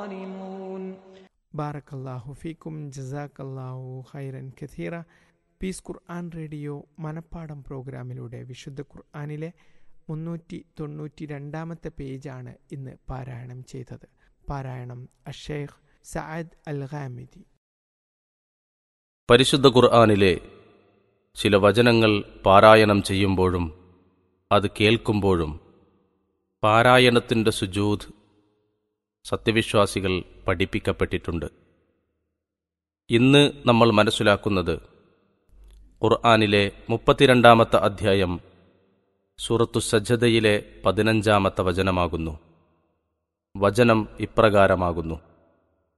ظالمون ബാറക്കല്ലാഹു ഫീക്കും ജസാക്കല്ലാഹു ഖൈറൻ കഥീറ പീസ് ഖുർആൻ റേഡിയോ മനപ്പാടം പ്രോഗ്രാമിലൂടെ വിശുദ്ധ ഖുർആനിലെ മുന്നൂറ്റി തൊണ്ണൂറ്റി രണ്ടാമത്തെ പേജാണ് ഇന്ന് പാരായണം ചെയ്തത് പാരായണം അഷേഖ് സഅദ് അൽ ഖാമിദി പരിശുദ്ധ ഖുർആാനിലെ ചില വചനങ്ങൾ പാരായണം ചെയ്യുമ്പോഴും അത് കേൾക്കുമ്പോഴും പാരായണത്തിൻ്റെ സുജൂദ് സത്യവിശ്വാസികൾ പഠിപ്പിക്കപ്പെട്ടിട്ടുണ്ട് ഇന്ന് നമ്മൾ മനസ്സിലാക്കുന്നത് ഖുർആാനിലെ മുപ്പത്തിരണ്ടാമത്തെ അധ്യായം സൂറത്തു സജ്ജതയിലെ പതിനഞ്ചാമത്തെ വചനമാകുന്നു വചനം ഇപ്രകാരമാകുന്നു